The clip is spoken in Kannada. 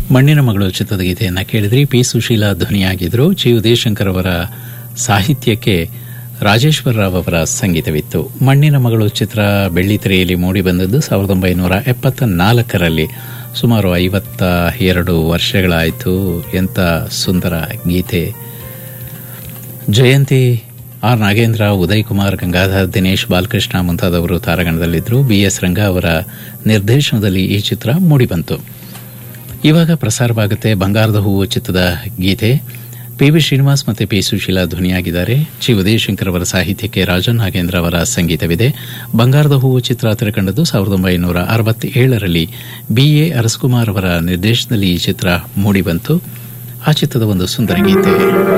ಮಣ್ಣಿನ ಮಗಳು ಚಿತ್ರದ ಗೀತೆಯನ್ನು ಕೇಳಿದ್ರಿ ಪಿ ಸುಶೀಲಾ ಧ್ವನಿಯಾಗಿದ್ರು ಜಿ ಉದಯಶಂಕರ್ ಅವರ ಸಾಹಿತ್ಯಕ್ಕೆ ರಾಜೇಶ್ವರ ರಾವ್ ಅವರ ಸಂಗೀತವಿತ್ತು ಮಣ್ಣಿನ ಮಗಳು ಚಿತ್ರ ಬೆಳ್ಳಿತೆರೆಯಲ್ಲಿ ಮೂಡಿಬಂದದ್ದು ಸಾವಿರದ ಒಂಬೈನೂರ ಎಪ್ಪತ್ತ ನಾಲ್ಕರಲ್ಲಿ ಸುಮಾರು ಐವತ್ತ ಎರಡು ವರ್ಷಗಳಾಯಿತು ಎಂಥ ಸುಂದರ ಗೀತೆ ಜಯಂತಿ ಆರ್ ನಾಗೇಂದ್ರ ಉದಯ್ ಕುಮಾರ್ ಗಂಗಾಧರ್ ದಿನೇಶ್ ಬಾಲಕೃಷ್ಣ ಮುಂತಾದವರು ತಾರಾಗಣದಲ್ಲಿದ್ದರು ಬಿಎಸ್ ರಂಗ ಅವರ ನಿರ್ದೇಶನದಲ್ಲಿ ಈ ಚಿತ್ರ ಮೂಡಿಬಂತು ಇವಾಗ ಪ್ರಸಾರವಾಗುತ್ತೆ ಬಂಗಾರದ ಹೂವು ಚಿತ್ರದ ಗೀತೆ ಪಿ ವಿ ಶ್ರೀನಿವಾಸ್ ಮತ್ತು ಪಿ ಸುಶೀಲಾ ಧ್ವನಿಯಾಗಿದ್ದಾರೆ ಜಿ ಉದಯಶಂಕರ್ ಅವರ ಸಾಹಿತ್ಯಕ್ಕೆ ರಾಜನ್ ನಾಗೇಂದ್ರ ಅವರ ಸಂಗೀತವಿದೆ ಬಂಗಾರದ ಹೂವು ಚಿತ್ರ ತೆರೆಕಂಡದ್ದು ಸಾವಿರದ ಒಂಬೈನೂರ ಅರವತ್ತೇಳರಲ್ಲಿ ಬಿಎ ಅರಸ್ಕುಮಾರ್ ಅವರ ನಿರ್ದೇಶನದಲ್ಲಿ ಈ ಚಿತ್ರ ಮೂಡಿಬಂತು ಆ ಚಿತ್ರದ ಒಂದು ಸುಂದರ ಗೀತೆ